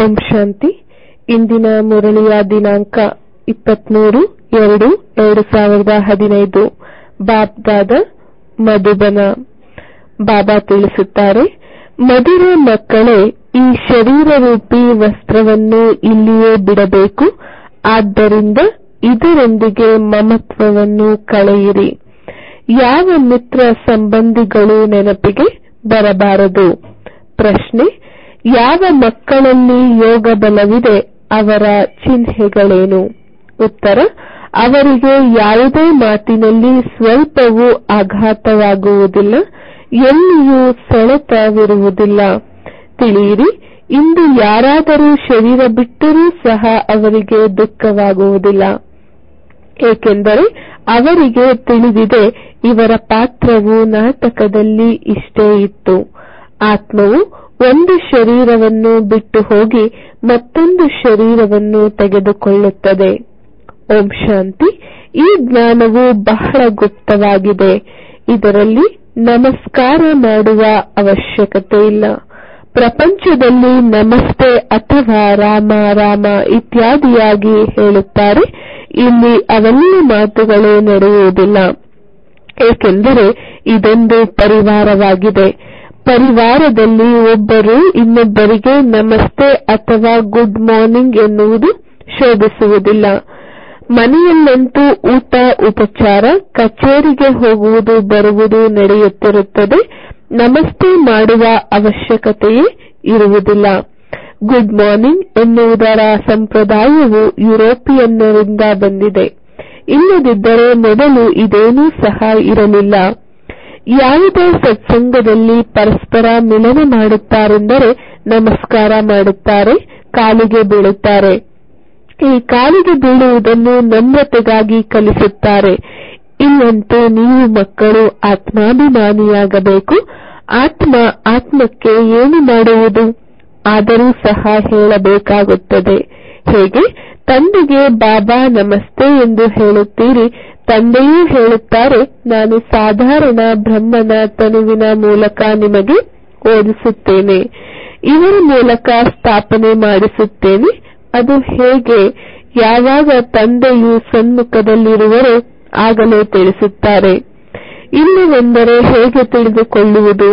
ಓಂ ಶಾಂತಿ ಇಂದಿನ ಮುರಳಿಯ ದಿನಾಂಕ ಇಪ್ಪತ್ಮೂರು ಎರಡು ಎರಡು ಸಾವಿರದ ಹದಿನೈದು ಬಾಬ್ದಾದ ಮಧುಬನ ಬಾಬಾ ತಿಳಿಸುತ್ತಾರೆ ಮಧುರ ಮಕ್ಕಳೇ ಈ ಶರೀರರೂಪಿ ವಸ್ತ್ರವನ್ನು ಇಲ್ಲಿಯೇ ಬಿಡಬೇಕು ಆದ್ದರಿಂದ ಇದರೊಂದಿಗೆ ಮಮತ್ವವನ್ನು ಕಳೆಯಿರಿ ಯಾವ ಮಿತ್ರ ಸಂಬಂಧಿಗಳು ನೆನಪಿಗೆ ಬರಬಾರದು ಪ್ರಶ್ನೆ ಯಾವ ಮಕ್ಕಳಲ್ಲಿ ಯೋಗ ಬಲವಿದೆ ಅವರ ಚಿಹ್ನೆಗಳೇನು ಉತ್ತರ ಅವರಿಗೆ ಯಾವುದೇ ಮಾತಿನಲ್ಲಿ ಸ್ವಲ್ಪವೂ ಆಘಾತವಾಗುವುದಿಲ್ಲ ಎಲ್ಲಿಯೂ ಸೆಳೆತವಿರುವುದಿಲ್ಲ ತಿಳಿಯಿರಿ ಇಂದು ಯಾರಾದರೂ ಶರೀರ ಬಿಟ್ಟರೂ ಸಹ ಅವರಿಗೆ ದುಃಖವಾಗುವುದಿಲ್ಲ ಏಕೆಂದರೆ ಅವರಿಗೆ ತಿಳಿದಿದೆ ಇವರ ಪಾತ್ರವು ನಾಟಕದಲ್ಲಿ ಇಷ್ಟೇ ಇತ್ತು ಆತ್ಮವು ಒಂದು ಶರೀರವನ್ನು ಬಿಟ್ಟು ಹೋಗಿ ಮತ್ತೊಂದು ಶರೀರವನ್ನು ತೆಗೆದುಕೊಳ್ಳುತ್ತದೆ ಓಂ ಶಾಂತಿ ಈ ಜ್ಞಾನವು ಬಹಳ ಗುಪ್ತವಾಗಿದೆ ಇದರಲ್ಲಿ ನಮಸ್ಕಾರ ಮಾಡುವ ಅವಶ್ಯಕತೆ ಇಲ್ಲ ಪ್ರಪಂಚದಲ್ಲಿ ನಮಸ್ತೆ ಅಥವಾ ರಾಮ ರಾಮ ಇತ್ಯಾದಿಯಾಗಿ ಹೇಳುತ್ತಾರೆ ಇಲ್ಲಿ ಅವೆಲ್ಲ ಮಾತುಗಳು ನಡೆಯುವುದಿಲ್ಲ ಏಕೆಂದರೆ ಇದೊಂದು ಪರಿವಾರವಾಗಿದೆ ಪರಿವಾರದಲ್ಲಿ ಒಬ್ಬರು ಇನ್ನೊಬ್ಬರಿಗೆ ನಮಸ್ತೆ ಅಥವಾ ಗುಡ್ ಮಾರ್ನಿಂಗ್ ಎನ್ನುವುದು ಶೋಭಿಸುವುದಿಲ್ಲ ಮನೆಯಲ್ಲಂತೂ ಊಟ ಉಪಚಾರ ಕಚೇರಿಗೆ ಹೋಗುವುದು ಬರುವುದು ನಡೆಯುತ್ತಿರುತ್ತದೆ ನಮಸ್ತೆ ಮಾಡುವ ಅವಶ್ಯಕತೆಯೇ ಇರುವುದಿಲ್ಲ ಗುಡ್ ಮಾರ್ನಿಂಗ್ ಎನ್ನುವುದರ ಸಂಪ್ರದಾಯವು ಯುರೋಪಿಯನ್ನರಿಂದ ಬಂದಿದೆ ಇಲ್ಲದಿದ್ದರೆ ಮೊದಲು ಇದೇನೂ ಸಹ ಇರಲಿಲ್ಲ ಯಾವುದೇ ಸತ್ಸಂಗದಲ್ಲಿ ಪರಸ್ಪರ ಮಿಲನ ಮಾಡುತ್ತಾರೆಂದರೆ ನಮಸ್ಕಾರ ಮಾಡುತ್ತಾರೆ ಕಾಲಿಗೆ ಬೀಳುತ್ತಾರೆ ಈ ಕಾಲಿಗೆ ಬೀಳುವುದನ್ನು ನಮ್ರತೆಗಾಗಿ ಕಲಿಸುತ್ತಾರೆ ಇಲ್ಲಂತೂ ನೀವು ಮಕ್ಕಳು ಆತ್ಮಾಭಿಮಾನಿಯಾಗಬೇಕು ಆತ್ಮ ಆತ್ಮಕ್ಕೆ ಏನು ಮಾಡುವುದು ಆದರೂ ಸಹ ಹೇಳಬೇಕಾಗುತ್ತದೆ ಹೇಗೆ ತಂದೆಗೆ ಬಾಬಾ ನಮಸ್ತೆ ಎಂದು ಹೇಳುತ್ತೀರಿ ತಂದೆಯೂ ಹೇಳುತ್ತಾರೆ ನಾನು ಸಾಧಾರಣ ಬ್ರಹ್ಮನ ತನುವಿನ ಮೂಲಕ ನಿಮಗೆ ಓದಿಸುತ್ತೇನೆ ಇವರ ಮೂಲಕ ಸ್ಥಾಪನೆ ಮಾಡಿಸುತ್ತೇನೆ ಅದು ಹೇಗೆ ಯಾವಾಗ ತಂದೆಯು ಸನ್ಮುಖದಲ್ಲಿರುವರೋ ಆಗಲೇ ತಿಳಿಸುತ್ತಾರೆ ಇಲ್ಲವೆಂದರೆ ಹೇಗೆ ತಿಳಿದುಕೊಳ್ಳುವುದು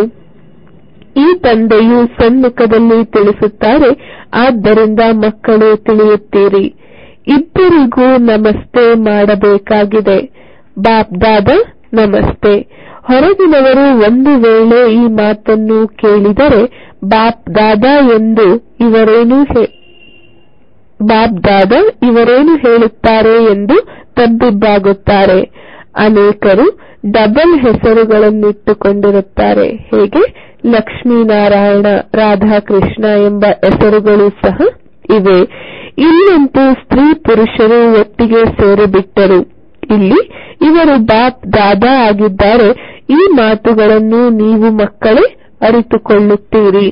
ಈ ತಂದೆಯು ಸನ್ಮುಖದಲ್ಲಿ ತಿಳಿಸುತ್ತಾರೆ ಆದ್ದರಿಂದ ಮಕ್ಕಳು ತಿಳಿಯುತ್ತೀರಿ ಇಬ್ಬರಿಗೂ ನಮಸ್ತೆ ಮಾಡಬೇಕಾಗಿದೆ ಬಾಪ್ದಾದ ನಮಸ್ತೆ ಹೊರಗಿನವರು ಒಂದು ವೇಳೆ ಈ ಮಾತನ್ನು ಕೇಳಿದರೆ ಬಾಪ್ ದಾದಾ ಎಂದು ಇವರೇನು ಬಾಪ್ ದಾದಾ ಇವರೇನು ಹೇಳುತ್ತಾರೆ ಎಂದು ತಬ್ಬಿಬ್ಬಾಗುತ್ತಾರೆ ಅನೇಕರು ಡಬಲ್ ಹೆಸರುಗಳನ್ನಿಟ್ಟುಕೊಂಡಿರುತ್ತಾರೆ ಹೇಗೆ ಲಕ್ಷ್ಮೀನಾರಾಯಣ ರಾಧಾಕೃಷ್ಣ ಎಂಬ ಹೆಸರುಗಳು ಸಹ ಇವೆ ಇಲ್ಲಂತೂ ಸ್ತ್ರೀ ಪುರುಷರು ಒಟ್ಟಿಗೆ ಸೇರಿಬಿಟ್ಟರು ಇಲ್ಲಿ ಇವರು ಬಾಪ್ ದಾದಾ ಆಗಿದ್ದಾರೆ ಈ ಮಾತುಗಳನ್ನು ನೀವು ಮಕ್ಕಳೇ ಅರಿತುಕೊಳ್ಳುತ್ತೀರಿ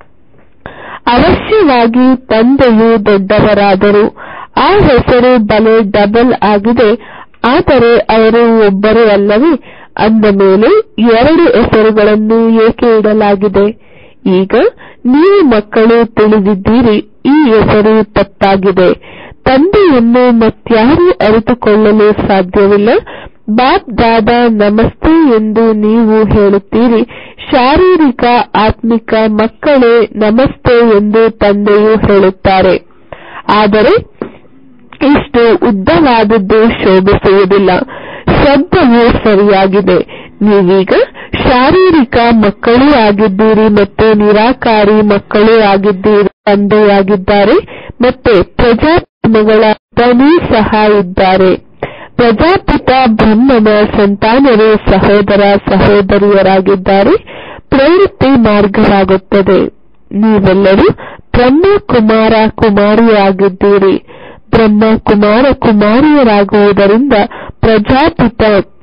ಅವಶ್ಯವಾಗಿ ತಂದೆಯು ದೊಡ್ಡವರಾದರು ಆ ಹೆಸರು ಬಲೆ ಡಬಲ್ ಆಗಿದೆ ಆದರೆ ಅವರು ಒಬ್ಬರು ಅಲ್ಲವೇ ಅಂದ ಮೇಲೆ ಎರಡು ಹೆಸರುಗಳನ್ನು ಏಕೆ ಇಡಲಾಗಿದೆ ಈಗ ನೀವು ಮಕ್ಕಳು ತಿಳಿದಿದ್ದೀರಿ ಈ ಹೆಸರು ತಪ್ಪಾಗಿದೆ ತಂದೆಯನ್ನು ಮತ್ಯಾರೂ ಅರಿತುಕೊಳ್ಳಲು ಸಾಧ್ಯವಿಲ್ಲ ಬಾಪ್ ದಾದಾ ನಮಸ್ತೆ ಎಂದು ನೀವು ಹೇಳುತ್ತೀರಿ ಶಾರೀರಿಕ ಆತ್ಮಿಕ ಮಕ್ಕಳೇ ನಮಸ್ತೆ ಎಂದು ತಂದೆಯು ಹೇಳುತ್ತಾರೆ ಆದರೆ ಇಷ್ಟು ಉದ್ದವಾದದ್ದು ಶೋಭಿಸುವುದಿಲ್ಲ ಶಬ್ದವು ಸರಿಯಾಗಿದೆ ನೀವೀಗ ಶಾರೀರಿಕ ಮಕ್ಕಳೂ ಆಗಿದ್ದೀರಿ ಮತ್ತು ನಿರಾಕಾರಿ ಮಕ್ಕಳೂ ಆಗಿದ್ದೀರಿ ತಂದೆಯಾಗಿದ್ದಾರೆ ಮತ್ತೆ ಪ್ರಜಾತ್ಮಗಳ ತನೂ ಸಹ ಇದ್ದಾರೆ ಪ್ರಜಾಪಿತ ಬ್ರಹ್ಮನ ಸಂತಾನರು ಸಹೋದರ ಸಹೋದರಿಯರಾಗಿದ್ದಾರೆ ಪ್ರವೃತ್ತಿ ಮಾರ್ಗವಾಗುತ್ತದೆ ನೀವೆಲ್ಲರೂ ಬ್ರಹ್ಮ ಕುಮಾರ ಕುಮಾರಿಯಾಗಿದ್ದೀರಿ ಬ್ರಹ್ಮ ಕುಮಾರ ಕುಮಾರಿಯರಾಗುವುದರಿಂದ ಪ್ರಜಾಪಿತ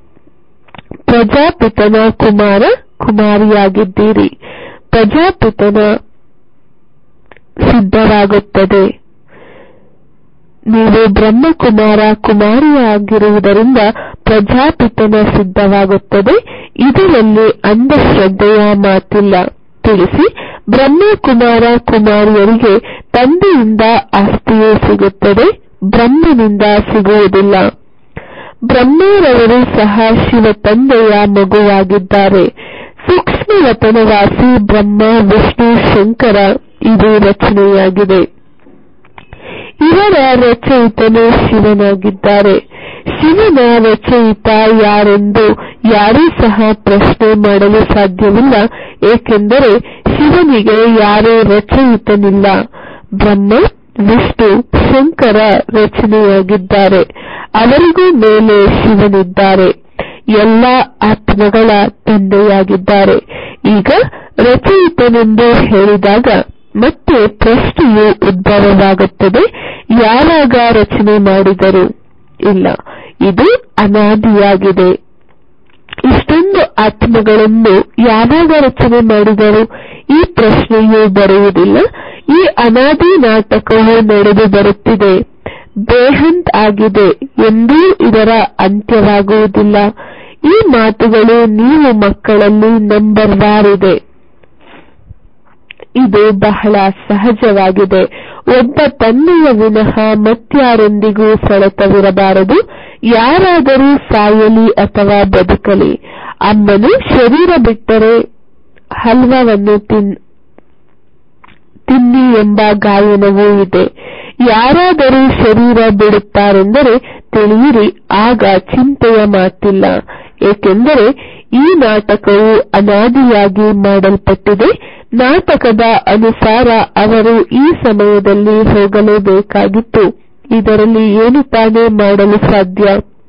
ಪ್ರಜಾಪಿತನ ಕುಮಾರ ಕುಮಾರಿಯಾಗಿದ್ದೀರಿ ಪ್ರಜಾಪಿತನ ಸಿದ್ಧವಾಗುತ್ತದೆ ನೀವು ಬ್ರಹ್ಮಕುಮಾರ ಕುಮಾರಿಯಾಗಿರುವುದರಿಂದ ಪ್ರಜಾಪಿತನ ಸಿದ್ಧವಾಗುತ್ತದೆ ಇದರಲ್ಲಿ ಅಂಧಶ್ರದ್ಧೆಯ ಮಾತಿಲ್ಲ ತಿಳಿಸಿ ಬ್ರಹ್ಮಕುಮಾರ ಕುಮಾರಿಯರಿಗೆ ತಂದೆಯಿಂದ ಆಸ್ತಿಯೇ ಸಿಗುತ್ತದೆ ಬ್ರಹ್ಮನಿಂದ ಸಿಗುವುದಿಲ್ಲ ಬ್ರಹ್ಮರವರು ಸಹ ಶಿವ ತಂದೆಯ ಮಗುವಾಗಿದ್ದಾರೆ ಸೂಕ್ಷ್ಮವತನವಾಸಿ ಬ್ರಹ್ಮ ವಿಷ್ಣು ಶಂಕರ ಇದು ರಚನೆಯಾಗಿದೆ ಇವರ ರಚಯಿತನು ಶಿವನಾಗಿದ್ದಾರೆ ಶಿವನ ರಚಯಿತ ಯಾರೆಂದು ಯಾರೂ ಸಹ ಪ್ರಶ್ನೆ ಮಾಡಲು ಸಾಧ್ಯವಿಲ್ಲ ಏಕೆಂದರೆ ಶಿವನಿಗೆ ಯಾರೂ ರಚಯಿತನಿಲ್ಲ ಬ್ರಹ್ಮ ವಿಷ್ಣು ಶಂಕರ ರಚನೆಯಾಗಿದ್ದಾರೆ ಅವರಿಗೂ ಮೇಲೆ ಶಿವನಿದ್ದಾರೆ ಎಲ್ಲ ಆತ್ಮಗಳ ತಂದೆಯಾಗಿದ್ದಾರೆ ಈಗ ರಚಯಿತನೆಂದು ಹೇಳಿದಾಗ ಮತ್ತೆ ಪ್ರಶ್ನೆಯು ಉದ್ಭವವಾಗುತ್ತದೆ ಯಾವಾಗ ರಚನೆ ಮಾಡಿದರು ಇಲ್ಲ ಇದು ಅನಾದಿಯಾಗಿದೆ ಇಷ್ಟೊಂದು ಆತ್ಮಗಳನ್ನು ಯಾವಾಗ ರಚನೆ ಮಾಡಿದರು ಈ ಪ್ರಶ್ನೆಯೂ ಬರುವುದಿಲ್ಲ ಈ ಅನಾದಿ ನಾಟಕವು ನಡೆದು ಬರುತ್ತಿದೆ ಬೇಹಂತ್ ಆಗಿದೆ ಎಂದೂ ಇದರ ಅಂತ್ಯವಾಗುವುದಿಲ್ಲ ಈ ಮಾತುಗಳು ನೀವು ಮಕ್ಕಳಲ್ಲಿ ನಂಬರ್ ವಾರಿದೆ ಇದು ಬಹಳ ಸಹಜವಾಗಿದೆ ಒಬ್ಬ ತಂದೆಯ ವಿನಃ ಮತ್ಯಾರೊಂದಿಗೂ ಸೆಳೆತವಿರಬಾರದು ಯಾರಾದರೂ ಸಾಯಲಿ ಅಥವಾ ಬದುಕಲಿ ಅಮ್ಮನು ಶರೀರ ಬಿಟ್ಟರೆ ಹಲ್ವವನ್ನು ತಿನ್ನಿ ಎಂಬ ಗಾಯನವೂ ಇದೆ ಯಾರಾದರೂ ಶರೀರ ಬಿಡುತ್ತಾರೆಂದರೆ ತಿಳಿಯಿರಿ ಆಗ ಚಿಂತೆಯ ಮಾತಿಲ್ಲ ಏಕೆಂದರೆ ಈ ನಾಟಕವು ಅನಾದಿಯಾಗಿ ಮಾಡಲ್ಪಟ್ಟಿದೆ ನಾಟಕದ ಅನುಸಾರ ಅವರು ಈ ಸಮಯದಲ್ಲಿ ಹೋಗಲೇಬೇಕಾಗಿತ್ತು ಇದರಲ್ಲಿ ಏನು ತಾನೇ ಮಾಡಲು ಸಾಧ್ಯ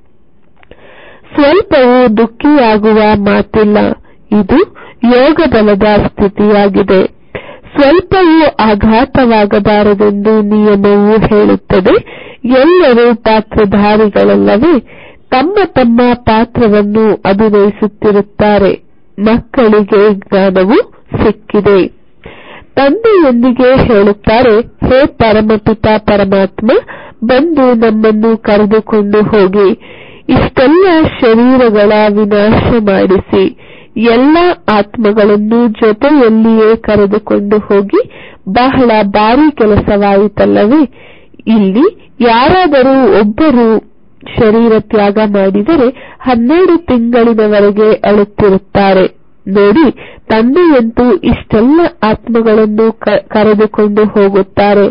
ಸ್ವಲ್ಪವೂ ದುಃಖಿಯಾಗುವ ಮಾತಿಲ್ಲ ಇದು ಯೋಗ ಬಲದ ಸ್ಥಿತಿಯಾಗಿದೆ ಸ್ವಲ್ಪವೂ ಆಘಾತವಾಗಬಾರದೆಂದು ನಿಯಮವು ಹೇಳುತ್ತದೆ ಎಲ್ಲರೂ ಪಾತ್ರಧಾರಿಗಳಲ್ಲವೇ ತಮ್ಮ ತಮ್ಮ ಪಾತ್ರವನ್ನು ಅಭಿನಯಿಸುತ್ತಿರುತ್ತಾರೆ ಮಕ್ಕಳಿಗೆ ಜ್ಞಾನವು ಸಿಕ್ಕಿದೆ ತಂದೆಯೊಂದಿಗೆ ಹೇಳುತ್ತಾರೆ ಹೇ ಪರಮಪಿತ ಪರಮಾತ್ಮ ಬಂದು ನಮ್ಮನ್ನು ಕರೆದುಕೊಂಡು ಹೋಗಿ ಇಷ್ಟೆಲ್ಲ ಶರೀರಗಳ ವಿನಾಶ ಮಾಡಿಸಿ ಎಲ್ಲ ಆತ್ಮಗಳನ್ನು ಜೊತೆಯಲ್ಲಿಯೇ ಕರೆದುಕೊಂಡು ಹೋಗಿ ಬಹಳ ಭಾರಿ ಕೆಲಸವಾಯಿತಲ್ಲವೇ ಇಲ್ಲಿ ಯಾರಾದರೂ ಒಬ್ಬರು ಶರೀರ ತ್ಯಾಗ ಮಾಡಿದರೆ ಹನ್ನೆರಡು ತಿಂಗಳಿನವರೆಗೆ ಅಳುತ್ತಿರುತ್ತಾರೆ ನೋಡಿ ತಂದೆಯಂತೂ ಇಷ್ಟೆಲ್ಲ ಆತ್ಮಗಳನ್ನು ಕರೆದುಕೊಂಡು ಹೋಗುತ್ತಾರೆ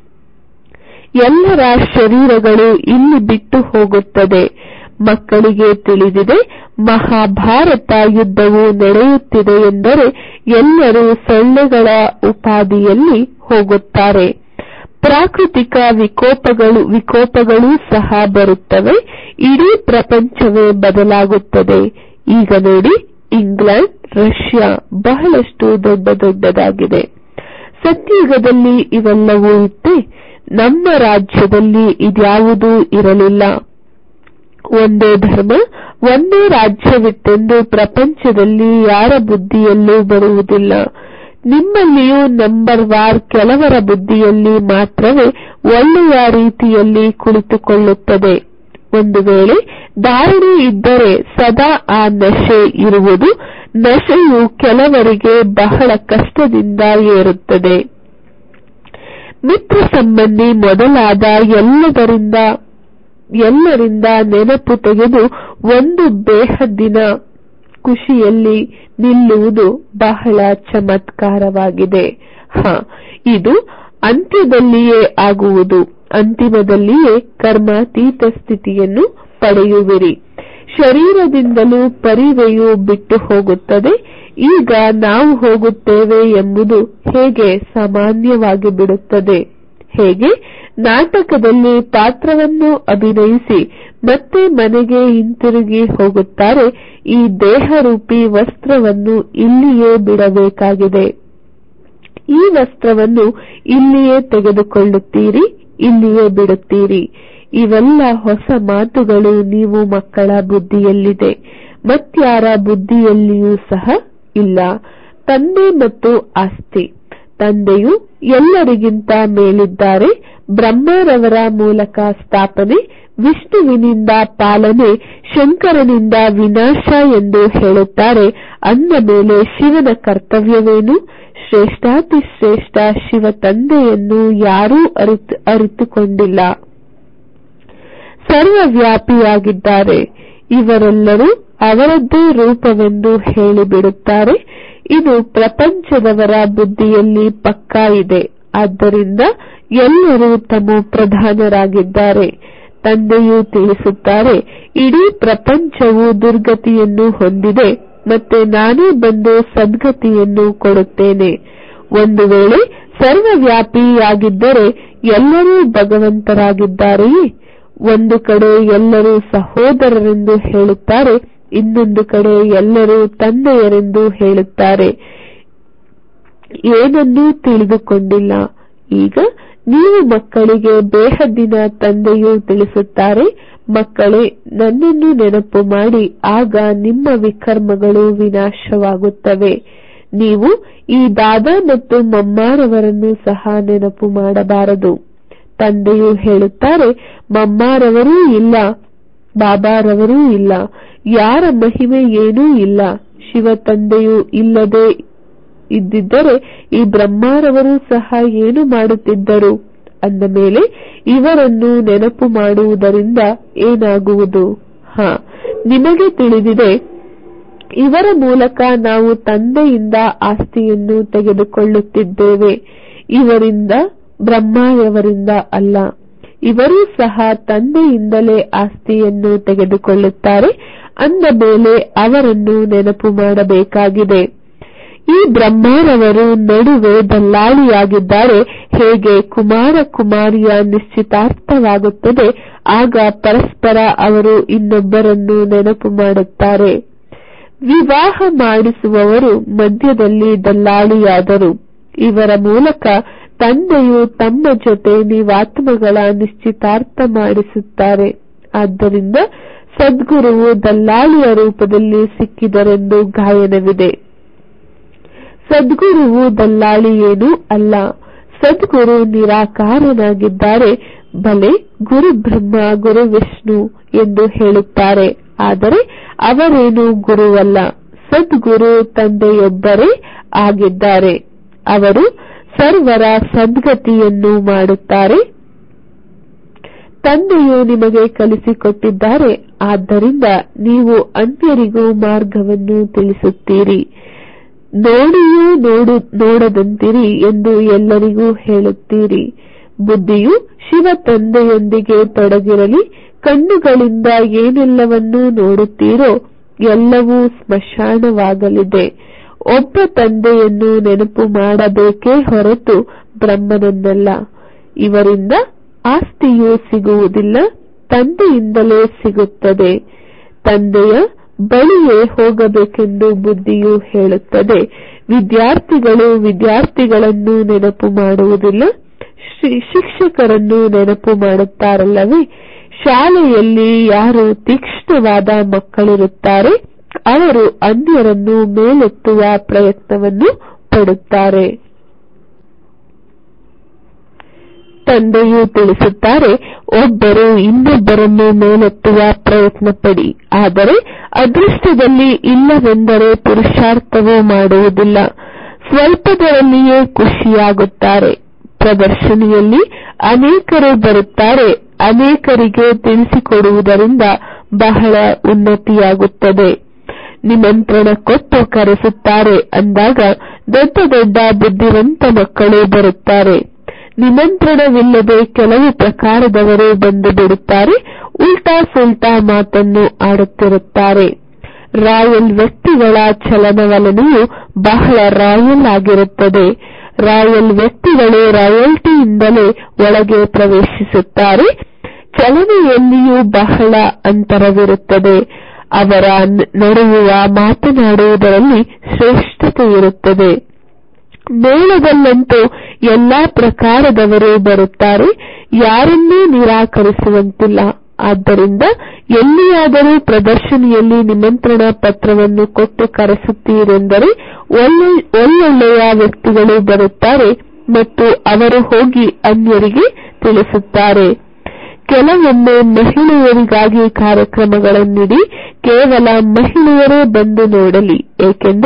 ಎಲ್ಲರ ಶರೀರಗಳು ಇಲ್ಲಿ ಬಿಟ್ಟು ಹೋಗುತ್ತದೆ ಮಕ್ಕಳಿಗೆ ತಿಳಿದಿದೆ ಮಹಾಭಾರತ ಯುದ್ಧವು ನಡೆಯುತ್ತಿದೆ ಎಂದರೆ ಎಲ್ಲರೂ ಸೊಳ್ಳೆಗಳ ಉಪಾಧಿಯಲ್ಲಿ ಹೋಗುತ್ತಾರೆ ಪ್ರಾಕೃತಿಕ ವಿಕೋಪಗಳು ವಿಕೋಪಗಳೂ ಸಹ ಬರುತ್ತವೆ ಇಡೀ ಪ್ರಪಂಚವೇ ಬದಲಾಗುತ್ತದೆ ಈಗ ನೋಡಿ ಇಂಗ್ಲೆಂಡ್ ರಷ್ಯಾ ಬಹಳಷ್ಟು ದೊಡ್ಡ ದೊಡ್ಡದಾಗಿದೆ ಸತ್ಯಯುಗದಲ್ಲಿ ಇವೆಲ್ಲವೂ ಇತ್ತೆ ನಮ್ಮ ರಾಜ್ಯದಲ್ಲಿ ಇದ್ಯಾವುದೂ ಇರಲಿಲ್ಲ ಒಂದೇ ಧರ್ಮ ಒಂದೇ ರಾಜ್ಯವಿತ್ತೆಂದು ಪ್ರಪಂಚದಲ್ಲಿ ಯಾರ ಬುದ್ಧಿಯಲ್ಲೂ ಬರುವುದಿಲ್ಲ ನಿಮ್ಮಲ್ಲಿಯೂ ನಂಬರ್ ವಾರ್ ಕೆಲವರ ಬುದ್ಧಿಯಲ್ಲಿ ಮಾತ್ರವೇ ಒಳ್ಳೆಯ ರೀತಿಯಲ್ಲಿ ಕುಳಿತುಕೊಳ್ಳುತ್ತದೆ ಒಂದು ವೇಳೆ ಧಾರಣೆ ಇದ್ದರೆ ಸದಾ ಆ ನಶೆ ಇರುವುದು ನಶೆಯು ಕೆಲವರಿಗೆ ಬಹಳ ಕಷ್ಟದಿಂದ ಏರುತ್ತದೆ ಮಿತ್ರ ಸಂಬಂಧಿ ಮೊದಲಾದ ಎಲ್ಲದರಿಂದ ಎಲ್ಲರಿಂದ ನೆನಪು ತೆಗೆದು ಒಂದು ಬೇಹದ್ದಿನ ಖುಷಿಯಲ್ಲಿ ನಿಲ್ಲುವುದು ಬಹಳ ಚಮತ್ಕಾರವಾಗಿದೆ ಹ ಇದು ಅಂತ್ಯದಲ್ಲಿಯೇ ಆಗುವುದು ಅಂತಿಮದಲ್ಲಿಯೇ ಕರ್ಮಾತೀತ ಸ್ಥಿತಿಯನ್ನು ಪಡೆಯುವಿರಿ ಶರೀರದಿಂದಲೂ ಪರಿವೆಯು ಬಿಟ್ಟು ಹೋಗುತ್ತದೆ ಈಗ ನಾವು ಹೋಗುತ್ತೇವೆ ಎಂಬುದು ಹೇಗೆ ಸಾಮಾನ್ಯವಾಗಿ ಬಿಡುತ್ತದೆ ಹೇಗೆ ನಾಟಕದಲ್ಲಿ ಪಾತ್ರವನ್ನು ಅಭಿನಯಿಸಿ ಮತ್ತೆ ಮನೆಗೆ ಹಿಂತಿರುಗಿ ಹೋಗುತ್ತಾರೆ ಈ ದೇಹರೂಪಿ ವಸ್ತ್ರವನ್ನು ಇಲ್ಲಿಯೇ ಬಿಡಬೇಕಾಗಿದೆ ಈ ವಸ್ತ್ರವನ್ನು ಇಲ್ಲಿಯೇ ತೆಗೆದುಕೊಳ್ಳುತ್ತೀರಿ ಇಲ್ಲಿಯೇ ಬಿಡುತ್ತೀರಿ ಇವೆಲ್ಲ ಹೊಸ ಮಾತುಗಳು ನೀವು ಮಕ್ಕಳ ಬುದ್ಧಿಯಲ್ಲಿದೆ ಮತ್ಯಾರ ಬುದ್ಧಿಯಲ್ಲಿಯೂ ಸಹ ಇಲ್ಲ ತಂದೆ ಮತ್ತು ಆಸ್ತಿ ತಂದೆಯು ಎಲ್ಲರಿಗಿಂತ ಮೇಲಿದ್ದಾರೆ ಬ್ರಹ್ಮರವರ ಮೂಲಕ ಸ್ಥಾಪನೆ ವಿಷ್ಣುವಿನಿಂದ ಪಾಲನೆ ಶಂಕರನಿಂದ ವಿನಾಶ ಎಂದು ಹೇಳುತ್ತಾರೆ ಅಂದ ಮೇಲೆ ಶಿವನ ಕರ್ತವ್ಯವೇನು ಶ್ರೇಷ್ಠಾತಿ ಶ್ರೇಷ್ಠ ಶಿವ ತಂದೆಯನ್ನು ಯಾರೂ ಅರಿತು ಅರಿತುಕೊಂಡಿಲ್ಲ ಸರ್ವವ್ಯಾಪಿಯಾಗಿದ್ದಾರೆ ಇವರೆಲ್ಲರೂ ಅವರದ್ದೇ ರೂಪವೆಂದು ಹೇಳಿಬಿಡುತ್ತಾರೆ ಇದು ಪ್ರಪಂಚದವರ ಬುದ್ಧಿಯಲ್ಲಿ ಪಕ್ಕಾ ಇದೆ ಆದ್ದರಿಂದ ಎಲ್ಲರೂ ತಮ್ಮ ಪ್ರಧಾನರಾಗಿದ್ದಾರೆ ತಂದೆಯು ತಿಳಿಸುತ್ತಾರೆ ಇಡೀ ಪ್ರಪಂಚವು ದುರ್ಗತಿಯನ್ನು ಹೊಂದಿದೆ ಮತ್ತೆ ನಾನೇ ಬಂದು ಸದ್ಗತಿಯನ್ನು ಕೊಡುತ್ತೇನೆ ಒಂದು ವೇಳೆ ಸರ್ವವ್ಯಾಪಿಯಾಗಿದ್ದರೆ ಎಲ್ಲರೂ ಭಗವಂತರಾಗಿದ್ದಾರೆಯೇ ಒಂದು ಕಡೆ ಎಲ್ಲರೂ ಸಹೋದರರೆಂದು ಹೇಳುತ್ತಾರೆ ಇನ್ನೊಂದು ಕಡೆ ಎಲ್ಲರೂ ತಂದೆಯರೆಂದು ಹೇಳುತ್ತಾರೆ ಏನನ್ನೂ ತಿಳಿದುಕೊಂಡಿಲ್ಲ ಈಗ ನೀವು ಮಕ್ಕಳಿಗೆ ಬೇಹದ್ದಿನ ತಂದೆಯು ತಿಳಿಸುತ್ತಾರೆ ಮಕ್ಕಳೇ ನನ್ನನ್ನು ನೆನಪು ಮಾಡಿ ಆಗ ನಿಮ್ಮ ವಿಕರ್ಮಗಳು ವಿನಾಶವಾಗುತ್ತವೆ ನೀವು ಈ ದಾದಾ ಮತ್ತು ಮಮ್ಮಾರವರನ್ನು ಸಹ ನೆನಪು ಮಾಡಬಾರದು ತಂದೆಯು ಹೇಳುತ್ತಾರೆ ಮಮ್ಮಾರವರೂ ಇಲ್ಲ ಬಾಬಾರವರೂ ಇಲ್ಲ ಯಾರ ಮಹಿಮೆ ಏನೂ ಇಲ್ಲ ಶಿವ ತಂದೆಯು ಇಲ್ಲದೆ ಇದ್ದಿದ್ದರೆ ಈ ಬ್ರಹ್ಮಾರವರು ಸಹ ಏನು ಮಾಡುತ್ತಿದ್ದರು ಅಂದ ಮೇಲೆ ಇವರನ್ನು ನೆನಪು ಮಾಡುವುದರಿಂದ ಏನಾಗುವುದು ಹ ನಿಮಗೆ ತಿಳಿದಿದೆ ಇವರ ಮೂಲಕ ನಾವು ತಂದೆಯಿಂದ ಆಸ್ತಿಯನ್ನು ತೆಗೆದುಕೊಳ್ಳುತ್ತಿದ್ದೇವೆ ಇವರಿಂದ ಬ್ರಹ್ಮಾಯವರಿಂದ ಅಲ್ಲ ಇವರೂ ಸಹ ತಂದೆಯಿಂದಲೇ ಆಸ್ತಿಯನ್ನು ತೆಗೆದುಕೊಳ್ಳುತ್ತಾರೆ ಅಂದ ಮೇಲೆ ಅವರನ್ನು ನೆನಪು ಮಾಡಬೇಕಾಗಿದೆ ಈ ಬ್ರಹ್ಮರವರು ನಡುವೆ ದಲ್ಲಾಳಿಯಾಗಿದ್ದಾರೆ ಹೇಗೆ ಕುಮಾರ ಕುಮಾರಿಯ ನಿಶ್ಚಿತಾರ್ಥವಾಗುತ್ತದೆ ಆಗ ಪರಸ್ಪರ ಅವರು ಇನ್ನೊಬ್ಬರನ್ನು ನೆನಪು ಮಾಡುತ್ತಾರೆ ವಿವಾಹ ಮಾಡಿಸುವವರು ಮಧ್ಯದಲ್ಲಿ ದಲ್ಲಾಳಿಯಾದರು ಇವರ ಮೂಲಕ ತಂದೆಯು ತಮ್ಮ ಜೊತೆ ನೀವಾತ್ಮಗಳ ನಿಶ್ಚಿತಾರ್ಥ ಮಾಡಿಸುತ್ತಾರೆ ಆದ್ದರಿಂದ ಸದ್ಗುರುವು ದಲ್ಲಾಳಿಯ ರೂಪದಲ್ಲಿ ಸಿಕ್ಕಿದರೆಂದು ಗಾಯನವಿದೆ ಸದ್ಗುರುವು ದಲ್ಲಾಳಿ ಏನೂ ಅಲ್ಲ ಸದ್ಗುರು ನಿರಾಕಾರನಾಗಿದ್ದಾರೆ ಬಲೆ ಗುರು ಬ್ರಹ್ಮ ಗುರು ವಿಷ್ಣು ಎಂದು ಹೇಳುತ್ತಾರೆ ಆದರೆ ಅವರೇನು ಗುರುವಲ್ಲ ಸದ್ಗುರು ತಂದೆಯೊಬ್ಬರೇ ಆಗಿದ್ದಾರೆ ಅವರು ಸರ್ವರ ಸದ್ಗತಿಯನ್ನು ಮಾಡುತ್ತಾರೆ ತಂದೆಯು ನಿಮಗೆ ಕಲಿಸಿಕೊಟ್ಟಿದ್ದಾರೆ ಆದ್ದರಿಂದ ನೀವು ಅನ್ಯರಿಗೂ ಮಾರ್ಗವನ್ನು ತಿಳಿಸುತ್ತೀರಿ ನೋಡಿಯೂ ನೋಡು ನೋಡದಂತಿರಿ ಎಂದು ಎಲ್ಲರಿಗೂ ಹೇಳುತ್ತೀರಿ ಬುದ್ಧಿಯು ಶಿವ ತಂದೆಯೊಂದಿಗೆ ತೊಡಗಿರಲಿ ಕಣ್ಣುಗಳಿಂದ ಏನೆಲ್ಲವನ್ನೂ ನೋಡುತ್ತೀರೋ ಎಲ್ಲವೂ ಸ್ಮಶಾನವಾಗಲಿದೆ ಒಬ್ಬ ತಂದೆಯನ್ನು ನೆನಪು ಮಾಡಬೇಕೇ ಹೊರತು ಬ್ರಹ್ಮನನ್ನಲ್ಲ ಇವರಿಂದ ಆಸ್ತಿಯು ಸಿಗುವುದಿಲ್ಲ ತಂದೆಯಿಂದಲೇ ಸಿಗುತ್ತದೆ ತಂದೆಯ ಬಳಿಯೇ ಹೋಗಬೇಕೆಂದು ಬುದ್ಧಿಯು ಹೇಳುತ್ತದೆ ವಿದ್ಯಾರ್ಥಿಗಳು ವಿದ್ಯಾರ್ಥಿಗಳನ್ನು ನೆನಪು ಮಾಡುವುದಿಲ್ಲ ಶಿಕ್ಷಕರನ್ನು ನೆನಪು ಮಾಡುತ್ತಾರಲ್ಲವೇ ಶಾಲೆಯಲ್ಲಿ ಯಾರು ತೀಕ್ಷ್ಣವಾದ ಮಕ್ಕಳಿರುತ್ತಾರೆ ಅವರು ಅನ್ಯರನ್ನು ಮೇಲೆತ್ತುವ ಪ್ರಯತ್ನವನ್ನು ಪಡುತ್ತಾರೆ ತಂದೆಯು ತಿಳಿಸುತ್ತಾರೆ ಒಬ್ಬರು ಇನ್ನೊಬ್ಬರನ್ನು ಮೇಲೆತ್ತುವ ಪ್ರಯತ್ನ ಪಡಿ ಆದರೆ ಅದೃಷ್ಟದಲ್ಲಿ ಇಲ್ಲವೆಂದರೆ ಪುರುಷಾರ್ಥವೂ ಮಾಡುವುದಿಲ್ಲ ಸ್ವಲ್ಪದರಲ್ಲಿಯೇ ಖುಷಿಯಾಗುತ್ತಾರೆ ಪ್ರದರ್ಶನಿಯಲ್ಲಿ ಅನೇಕರು ಬರುತ್ತಾರೆ ಅನೇಕರಿಗೆ ತಿಳಿಸಿಕೊಡುವುದರಿಂದ ಬಹಳ ಉನ್ನತಿಯಾಗುತ್ತದೆ ನಿಮಂತ್ರಣ ಕೊಟ್ಟು ಕರೆಸುತ್ತಾರೆ ಅಂದಾಗ ದೊಡ್ಡ ದೊಡ್ಡ ಬುದ್ಧಿವಂತ ಮಕ್ಕಳು ಬರುತ್ತಾರೆ ನಿಮಂತ್ರಣವಿಲ್ಲದೆ ಕೆಲವು ಪ್ರಕಾರದವರು ಬಂದು ಬಿಡುತ್ತಾರೆ ಉಲ್ಟಾ ಸುಲ್ಟಾ ಮಾತನ್ನು ಆಡುತ್ತಿರುತ್ತಾರೆ ರಾಯಲ್ ವ್ಯಕ್ತಿಗಳ ಚಲನವಲನೆಯು ಬಹಳ ರಾಯಲ್ ಆಗಿರುತ್ತದೆ ರಾಯಲ್ ವ್ಯಕ್ತಿಗಳು ರಾಯಲ್ಟಿಯಿಂದಲೇ ಒಳಗೆ ಪ್ರವೇಶಿಸುತ್ತಾರೆ ಚಲನೆಯಲ್ಲಿಯೂ ಬಹಳ ಅಂತರವಿರುತ್ತದೆ ಅವರ ನಡೆಯುವ ಮಾತನಾಡುವುದರಲ್ಲಿ ಶ್ರೇಷ್ಠತೆ ಇರುತ್ತದೆ ಮೇಳದಲ್ಲಂತೂ ಎಲ್ಲಾ ಪ್ರಕಾರದವರು ಬರುತ್ತಾರೆ ಯಾರನ್ನೂ ನಿರಾಕರಿಸುವಂತಿಲ್ಲ ಆದ್ದರಿಂದ ಎಲ್ಲಿಯಾದರೂ ಪ್ರದರ್ಶನಿಯಲ್ಲಿ ನಿಮಂತ್ರಣ ಪತ್ರವನ್ನು ಕೊಟ್ಟು ಕರೆಸುತ್ತೀರೆಂದರೆ ಒಳ್ಳೊಳ್ಳೆಯ ವ್ಯಕ್ತಿಗಳು ಬರುತ್ತಾರೆ ಮತ್ತು ಅವರು ಹೋಗಿ ಅನ್ಯರಿಗೆ ತಿಳಿಸುತ್ತಾರೆ ಕೆಲವೊಮ್ಮೆ ಮಹಿಳೆಯರಿಗಾಗಿ ಕಾರ್ಯಕ್ರಮಗಳನ್ನಿಡಿ ಕೇವಲ ಮಹಿಳೆಯರೇ ಬಂದು ನೋಡಲಿ ಏಕೆಂದರೆ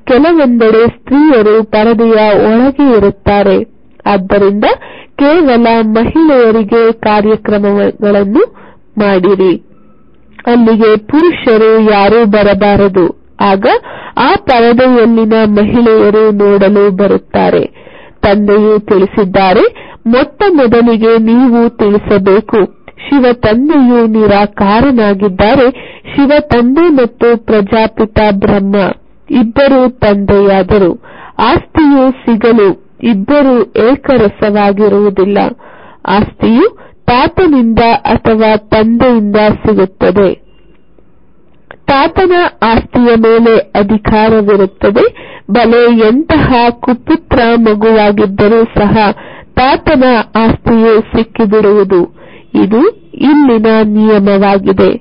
ಕೆಲವೊಂದೆಡೆ ಸ್ತ್ರೀಯರು ಪರದೆಯ ಒಳಗೆ ಇರುತ್ತಾರೆ ಆದ್ದರಿಂದ ಕೇವಲ ಮಹಿಳೆಯರಿಗೆ ಕಾರ್ಯಕ್ರಮಗಳನ್ನು ಮಾಡಿರಿ ಅಲ್ಲಿಗೆ ಪುರುಷರು ಯಾರೂ ಬರಬಾರದು ಆಗ ಆ ಪರದೆಯಲ್ಲಿನ ಮಹಿಳೆಯರು ನೋಡಲು ಬರುತ್ತಾರೆ ತಂದೆಯು ತಿಳಿಸಿದ್ದಾರೆ ಮೊಟ್ಟ ಮೊದಲಿಗೆ ನೀವು ತಿಳಿಸಬೇಕು ಶಿವ ತಂದೆಯು ನಿರಾಕಾರನಾಗಿದ್ದಾರೆ ಶಿವ ತಂದೆ ಮತ್ತು ಪ್ರಜಾಪಿತ ಬ್ರಹ್ಮ ಇಬ್ಬರು ತಂದೆಯಾದರು ಆಸ್ತಿಯು ಸಿಗಲು ಇಬ್ಬರು ಏಕರಸವಾಗಿರುವುದಿಲ್ಲ ಆಸ್ತಿಯು ತಾತನಿಂದ ಅಥವಾ ತಂದೆಯಿಂದ ಸಿಗುತ್ತದೆ ತಾತನ ಆಸ್ತಿಯ ಮೇಲೆ ಅಧಿಕಾರವಿರುತ್ತದೆ ಬಲೆ ಎಂತಹ ಕುಪುತ್ರ ಮಗುವಾಗಿದ್ದರೂ ಸಹ ತಾತನ ಆಸ್ತಿಯು ಸಿಕ್ಕಿಬಿಡುವುದು ಇದು ಇಲ್ಲಿನ ನಿಯಮವಾಗಿದೆ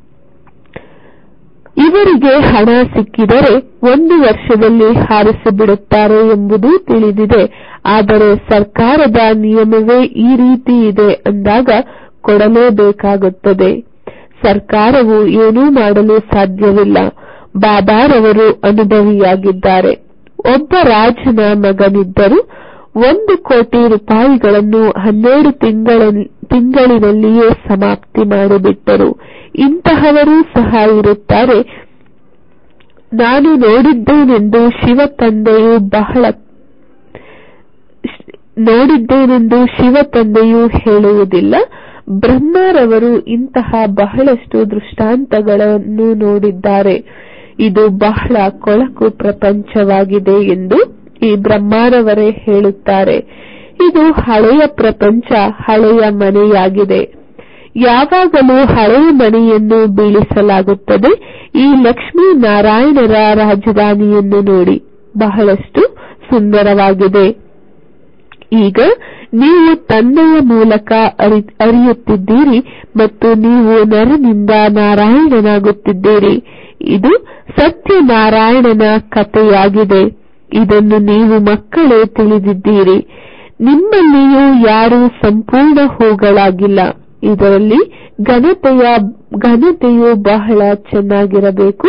ಇವರಿಗೆ ಹಣ ಸಿಕ್ಕಿದರೆ ಒಂದು ವರ್ಷದಲ್ಲಿ ಹಾರಿಸಿಬಿಡುತ್ತಾರೆ ಎಂಬುದು ತಿಳಿದಿದೆ ಆದರೆ ಸರ್ಕಾರದ ನಿಯಮವೇ ಈ ರೀತಿ ಇದೆ ಅಂದಾಗ ಕೊಡಲೇಬೇಕಾಗುತ್ತದೆ ಸರ್ಕಾರವು ಏನೂ ಮಾಡಲು ಸಾಧ್ಯವಿಲ್ಲ ಬಾಬಾರವರು ಅನುಭವಿಯಾಗಿದ್ದಾರೆ ಒಬ್ಬ ರಾಜನ ಮಗನಿದ್ದರು ಒಂದು ಕೋಟಿ ರೂಪಾಯಿಗಳನ್ನು ಹನ್ನೆರಡು ತಿಂಗಳಿನಲ್ಲಿಯೇ ಸಮಾಪ್ತಿ ಮಾಡಿಬಿಟ್ಟರು ಇಂತಹವರೂ ಸಹ ಇರುತ್ತಾರೆ ನಾನು ನೋಡಿದ್ದೇನೆಂದು ಶಿವ ತಂದೆಯು ಬಹಳ ನೋಡಿದ್ದೇನೆಂದು ಶಿವ ತಂದೆಯು ಹೇಳುವುದಿಲ್ಲ ಬ್ರಹ್ಮರವರು ಇಂತಹ ಬಹಳಷ್ಟು ದೃಷ್ಟಾಂತಗಳನ್ನು ನೋಡಿದ್ದಾರೆ ಇದು ಬಹಳ ಕೊಳಕು ಪ್ರಪಂಚವಾಗಿದೆ ಎಂದು ಈ ಬ್ರಹ್ಮರವರೇ ಹೇಳುತ್ತಾರೆ ಇದು ಹಳೆಯ ಪ್ರಪಂಚ ಹಳೆಯ ಮನೆಯಾಗಿದೆ ಯಾವಾಗಲೂ ಹಳೆಯ ಮನೆಯನ್ನು ಬೀಳಿಸಲಾಗುತ್ತದೆ ಈ ಲಕ್ಷ್ಮೀ ನಾರಾಯಣರ ರಾಜಧಾನಿಯನ್ನು ನೋಡಿ ಬಹಳಷ್ಟು ಸುಂದರವಾಗಿದೆ ಈಗ ನೀವು ತಂದೆಯ ಮೂಲಕ ಅರಿಯುತ್ತಿದ್ದೀರಿ ಮತ್ತು ನೀವು ನರನಿಂದ ನಾರಾಯಣನಾಗುತ್ತಿದ್ದೀರಿ ಇದು ಸತ್ಯನಾರಾಯಣನ ಕಥೆಯಾಗಿದೆ ಇದನ್ನು ನೀವು ಮಕ್ಕಳೇ ತಿಳಿದಿದ್ದೀರಿ ನಿಮ್ಮಲ್ಲಿಯೂ ಯಾರೂ ಸಂಪೂರ್ಣ ಹೂಗಳಾಗಿಲ್ಲ ಇದರಲ್ಲಿ ಘನತೆಯ ಘನತೆಯು ಬಹಳ ಚೆನ್ನಾಗಿರಬೇಕು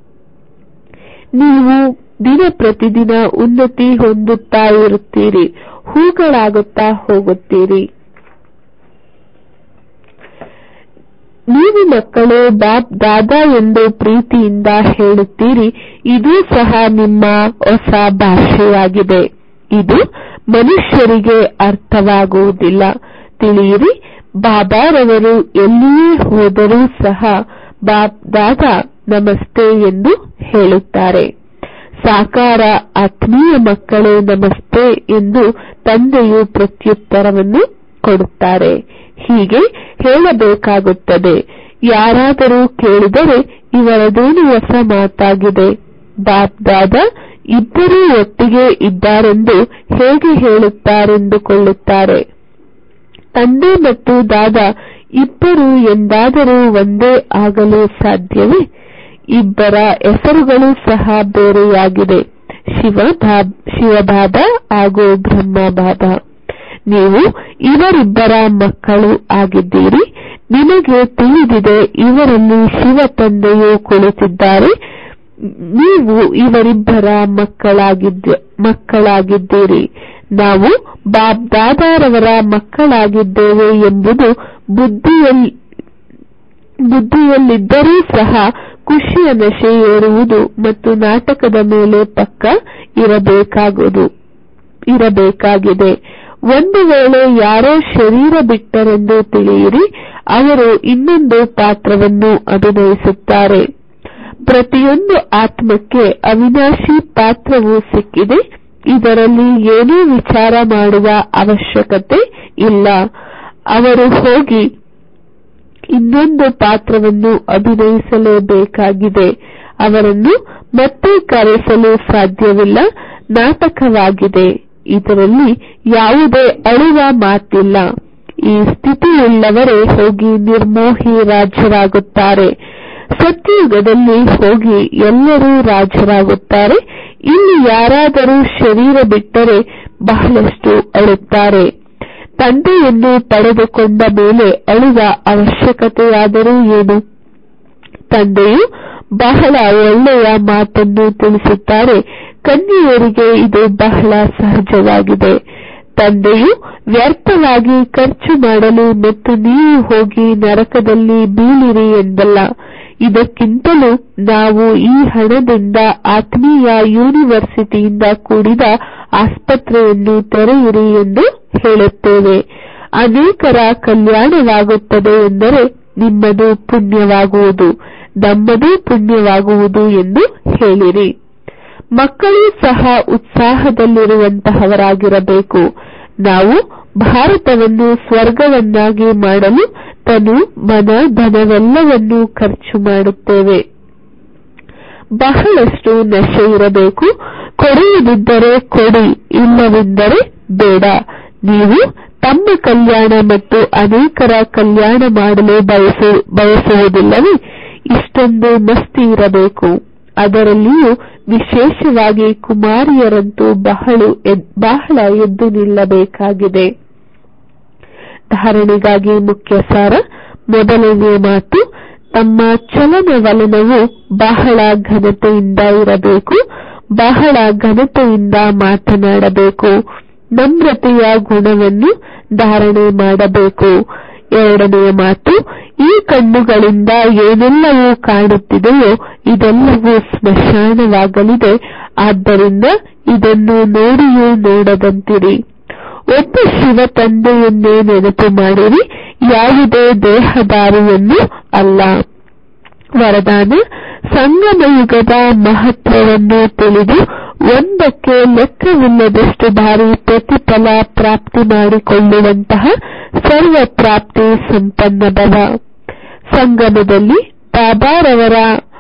ನೀವು ದಿನ ಪ್ರತಿದಿನ ಉನ್ನತಿ ಹೊಂದುತ್ತಾ ಇರುತ್ತೀರಿ ಹೂಗಳಾಗುತ್ತಾ ಹೋಗುತ್ತೀರಿ ನೀವು ಮಕ್ಕಳು ಬಾಪ್ ದಾದಾ ಎಂದು ಪ್ರೀತಿಯಿಂದ ಹೇಳುತ್ತೀರಿ ಇದು ಸಹ ನಿಮ್ಮ ಹೊಸ ಭಾಷೆಯಾಗಿದೆ ಇದು ಮನುಷ್ಯರಿಗೆ ಅರ್ಥವಾಗುವುದಿಲ್ಲ ತಿಳಿಯಿರಿ ಬಾಬಾರವರು ಎಲ್ಲಿಯೇ ಹೋದರೂ ಸಹ ಬಾಪ್ ದಾದಾ ನಮಸ್ತೆ ಎಂದು ಹೇಳುತ್ತಾರೆ ಸಾಕಾರ ಆತ್ಮೀಯ ಮಕ್ಕಳೇ ನಮಸ್ತೆ ಎಂದು ತಂದೆಯು ಪ್ರತ್ಯುತ್ತರವನ್ನು ಕೊಡುತ್ತಾರೆ ಹೀಗೆ ಹೇಳಬೇಕಾಗುತ್ತದೆ ಯಾರಾದರೂ ಕೇಳಿದರೆ ಇವರದೇನು ಹೊಸ ಮಾತಾಗಿದೆ ಬಾಪ್ ದಾದಾ ಇಬ್ಬರೂ ಒಟ್ಟಿಗೆ ಇದ್ದಾರೆಂದು ಹೇಗೆ ಹೇಳುತ್ತಾರೆಂದುಕೊಳ್ಳುತ್ತಾರೆ ತಂದೆ ಮತ್ತು ದಾದಾ ಇಬ್ಬರು ಎಂದಾದರೂ ಒಂದೇ ಆಗಲು ಸಾಧ್ಯವೇ ಇಬ್ಬರ ಹೆಸರುಗಳು ಸಹ ಬೇರೆಯಾಗಿದೆ ಶಿವ ಶಿವಬಾಬಾ ಹಾಗೂ ಬ್ರಹ್ಮಬಾಬಾ ನೀವು ಇವರಿಬ್ಬರ ಮಕ್ಕಳು ಆಗಿದ್ದೀರಿ ನಿಮಗೆ ತಿಳಿದಿದೆ ಇವರಲ್ಲಿ ಶಿವ ತಂದೆಯು ಕುಳಿತಿದ್ದಾರೆ ನೀವು ಇವರಿಬ್ಬರ ಮಕ್ಕಳಾಗಿದ್ದ ಮಕ್ಕಳಾಗಿದ್ದೀರಿ ನಾವು ಬಾಬ್ ದಾದಾರವರ ಮಕ್ಕಳಾಗಿದ್ದೇವೆ ಎಂಬುದು ಬುದ್ಧಿಯಲ್ಲಿ ಬುದ್ಧಿಯಲ್ಲಿದ್ದರೂ ಸಹ ಖುಷಿಯ ನಶೆ ಏರುವುದು ಮತ್ತು ನಾಟಕದ ಮೇಲೆ ಪಕ್ಕ ಇರಬೇಕಾಗುವುದು ಇರಬೇಕಾಗಿದೆ ಒಂದು ವೇಳೆ ಯಾರೋ ಶರೀರ ಬಿಟ್ಟರೆಂದು ತಿಳಿಯಿರಿ ಅವರು ಇನ್ನೊಂದು ಪಾತ್ರವನ್ನು ಅಭಿನಯಿಸುತ್ತಾರೆ ಪ್ರತಿಯೊಂದು ಆತ್ಮಕ್ಕೆ ಅವಿನಾಶಿ ಪಾತ್ರವೂ ಸಿಕ್ಕಿದೆ ಇದರಲ್ಲಿ ಏನೂ ವಿಚಾರ ಮಾಡುವ ಅವಶ್ಯಕತೆ ಇಲ್ಲ ಅವರು ಹೋಗಿ ಇನ್ನೊಂದು ಪಾತ್ರವನ್ನು ಅಭಿನಯಿಸಲೇಬೇಕಾಗಿದೆ ಅವರನ್ನು ಮತ್ತೆ ಕರೆಸಲು ಸಾಧ್ಯವಿಲ್ಲ ನಾಟಕವಾಗಿದೆ ಇದರಲ್ಲಿ ಯಾವುದೇ ಅಳುವ ಮಾತಿಲ್ಲ ಈ ಸ್ಥಿತಿಯುಳ್ಳವರೇ ಹೋಗಿ ನಿರ್ಮೋಹಿ ರಾಜರಾಗುತ್ತಾರೆ ಸತ್ಯಯುಗದಲ್ಲಿ ಹೋಗಿ ಎಲ್ಲರೂ ರಾಜರಾಗುತ್ತಾರೆ ಇಲ್ಲಿ ಯಾರಾದರೂ ಶರೀರ ಬಿಟ್ಟರೆ ಬಹಳಷ್ಟು ಅಳುತ್ತಾರೆ ತಂದೆಯನ್ನು ಪಡೆದುಕೊಂಡ ಮೇಲೆ ಅಳುವ ಅವಶ್ಯಕತೆಯಾದರೂ ಏನು ತಂದೆಯು ಬಹಳ ಒಳ್ಳೆಯ ಮಾತನ್ನು ತಿಳಿಸುತ್ತಾರೆ ಕನ್ಯೆಯರಿಗೆ ಇದು ಬಹಳ ಸಹಜವಾಗಿದೆ ತಂದೆಯು ವ್ಯರ್ಥವಾಗಿ ಖರ್ಚು ಮಾಡಲು ಮತ್ತು ನೀವು ಹೋಗಿ ನರಕದಲ್ಲಿ ಬೀಳಿರಿ ಎಂದಲ್ಲ ಇದಕ್ಕಿಂತಲೂ ನಾವು ಈ ಹಣದಿಂದ ಆತ್ಮೀಯ ಯೂನಿವರ್ಸಿಟಿಯಿಂದ ಕೂಡಿದ ಆಸ್ಪತ್ರೆಯನ್ನು ತೆರೆಯಿರಿ ಎಂದು ಹೇಳುತ್ತೇವೆ ಅನೇಕರ ಕಲ್ಯಾಣವಾಗುತ್ತದೆ ಎಂದರೆ ನಿಮ್ಮದು ಪುಣ್ಯವಾಗುವುದು ನಮ್ಮದು ಪುಣ್ಯವಾಗುವುದು ಎಂದು ಹೇಳಿರಿ ಮಕ್ಕಳೂ ಸಹ ಉತ್ಸಾಹದಲ್ಲಿರುವಂತಹವರಾಗಿರಬೇಕು ನಾವು ಭಾರತವನ್ನು ಸ್ವರ್ಗವನ್ನಾಗಿ ಮಾಡಲು ತನು ಮನ ಧನವೆಲ್ಲವನ್ನೂ ಖರ್ಚು ಮಾಡುತ್ತೇವೆ ಬಹಳಷ್ಟು ನಶೆ ಇರಬೇಕು ಕೊಡುವುದಿದ್ದರೆ ಕೊಡಿ ಇಲ್ಲವೆಂದರೆ ಬೇಡ ನೀವು ತಮ್ಮ ಕಲ್ಯಾಣ ಮತ್ತು ಅನೇಕರ ಕಲ್ಯಾಣ ಮಾಡಲು ಬಯಸು ಬಯಸುವುದಿಲ್ಲವೇ ಇಷ್ಟೊಂದು ಮಸ್ತಿ ಇರಬೇಕು ಅದರಲ್ಲಿಯೂ ವಿಶೇಷವಾಗಿ ಕುಮಾರಿಯರಂತೂ ಬಹಳ ಬಹಳ ಎದ್ದು ನಿಲ್ಲಬೇಕಾಗಿದೆ ಧಾರಣೆಗಾಗಿ ಮುಖ್ಯ ಸಾರ ಮೊದಲನೆಯ ಮಾತು ತಮ್ಮ ಚಲನವಲನವು ಬಹಳ ಘನತೆಯಿಂದ ಇರಬೇಕು ಬಹಳ ಘನತೆಯಿಂದ ಮಾತನಾಡಬೇಕು ನಮ್ರತೆಯ ಗುಣವನ್ನು ಧಾರಣೆ ಮಾಡಬೇಕು ಎರಡನೆಯ ಮಾತು ಈ ಕಣ್ಣುಗಳಿಂದ ಏನೆಲ್ಲವೂ ಕಾಣುತ್ತಿದೆಯೋ ಇದೆಲ್ಲವೂ ಸ್ಮಶಾನವಾಗಲಿದೆ ಆದ್ದರಿಂದ ಇದನ್ನು ನೋಡಿಯೂ ನೋಡದಂತಿರಿ ಒಬ್ಬ ಶಿವ ತಂದೆಯನ್ನೇ ನೆನಪು ಮಾಡಿರಿ ಯಾವುದೇ ದೇಹದಾರಿಯನ್ನು ಅಲ್ಲ ವರದಾನ ಸಂಗಮಯುಗದ ಮಹತ್ವವನ್ನು ತಿಳಿದು ಒಂದಕ್ಕೆ ಲೆಕ್ಕವಿಲ್ಲದಷ್ಟು ಬಾರಿ ಪ್ರತಿಫಲ ಪ್ರಾಪ್ತಿ ಮಾಡಿಕೊಳ್ಳುವಂತಹ ಸರ್ವ ಪ್ರಾಪ್ತಿ ಸಂಪನ್ನ ಭವ ಸಂಗಮದಲ್ಲಿ ಬಾಬಾರವರ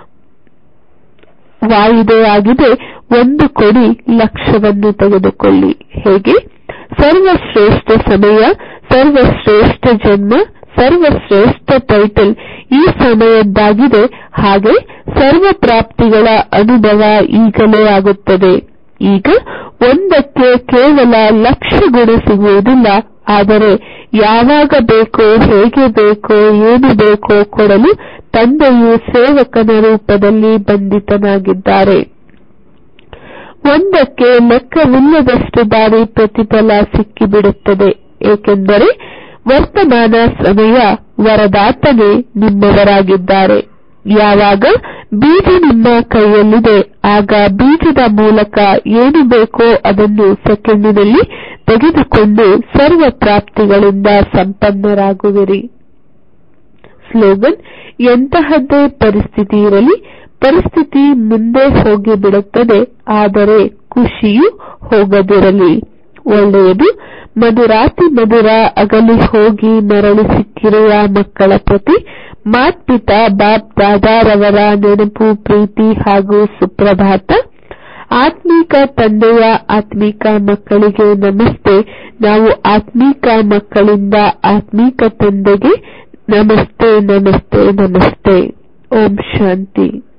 ವಾಯಿದೆ ಆಗಿದೆ ಒಂದು ಕೊಡಿ ಲಕ್ಷ್ಯವನ್ನು ತೆಗೆದುಕೊಳ್ಳಿ ಹೇಗೆ ಸರ್ವಶ್ರೇಷ್ಠ ಸಮಯ ಸರ್ವಶ್ರೇಷ್ಠ ಜನ್ಮ ಸರ್ವಶ್ರೇಷ್ಠ ಟೈಟಲ್ ಈ ಸಮಯದ್ದಾಗಿದೆ ಹಾಗೆ ಸರ್ವ ಪ್ರಾಪ್ತಿಗಳ ಅನುಭವ ಈಗಲೇ ಆಗುತ್ತದೆ ಈಗ ಒಂದಕ್ಕೆ ಕೇವಲ ಲಕ್ಷ ಗುಣ ಸಿಗುವುದಿಲ್ಲ ಆದರೆ ಯಾವಾಗ ಬೇಕೋ ಹೇಗೆ ಬೇಕೋ ಏನು ಬೇಕೋ ಕೊಡಲು ತಂದೆಯು ಸೇವಕನ ರೂಪದಲ್ಲಿ ಬಂಧಿತನಾಗಿದ್ದಾರೆ ಒಂದಕ್ಕೆ ಲೆಕ್ಕವಿಲ್ಲದಷ್ಟು ಬಾರಿ ಪ್ರತಿಫಲ ಸಿಕ್ಕಿಬಿಡುತ್ತದೆ ಏಕೆಂದರೆ ವರ್ತಮಾನ ಸಮಯ ವರದಾತನೇ ನಿಮ್ಮವರಾಗಿದ್ದಾರೆ ಯಾವಾಗ ಬೀಜ ನಿಮ್ಮ ಕೈಯಲ್ಲಿದೆ ಆಗ ಬೀಜದ ಮೂಲಕ ಏನು ಬೇಕೋ ಅದನ್ನು ಸೆಕೆಂಡಿನಲ್ಲಿ ತೆಗೆದುಕೊಂಡು ಸರ್ವ ಪ್ರಾಪ್ತಿಗಳಿಂದ ಸಂಪನ್ನರಾಗುವಿರಿ ಸ್ಲೋಗನ್ ಎಂತಹದ್ದೇ ಪರಿಸ್ಥಿತಿ ಇರಲಿ ಪರಿಸ್ಥಿತಿ ಮುಂದೆ ಹೋಗಿಬಿಡುತ್ತದೆ ಆದರೆ ಖುಷಿಯು ಹೋಗದಿರಲಿ ಒಳ್ಳೆಯದು ಮಧುರಾತಿ ಮಧುರ ಅಗಲಿ ಹೋಗಿ ಮರಳಿ ಸಿಕ್ಕಿರುವ ಮಕ್ಕಳ ಪ್ರತಿ ಮಾತ್ಪಿತಾ ಬಾಪ್ ದಾದಾರವರ ನೆನಪು ಪ್ರೀತಿ ಹಾಗೂ ಸುಪ್ರಭಾತ ಆತ್ಮೀಕ ತಂದೆಯ ಆತ್ಮೀಕ ಮಕ್ಕಳಿಗೆ ನಮಸ್ತೆ ನಾವು ಆತ್ಮೀಕ ಮಕ್ಕಳಿಂದ ಆತ್ಮೀಕ ತಂದೆಗೆ ನಮಸ್ತೆ ನಮಸ್ತೆ ನಮಸ್ತೆ ಓಂ ಶಾಂತಿ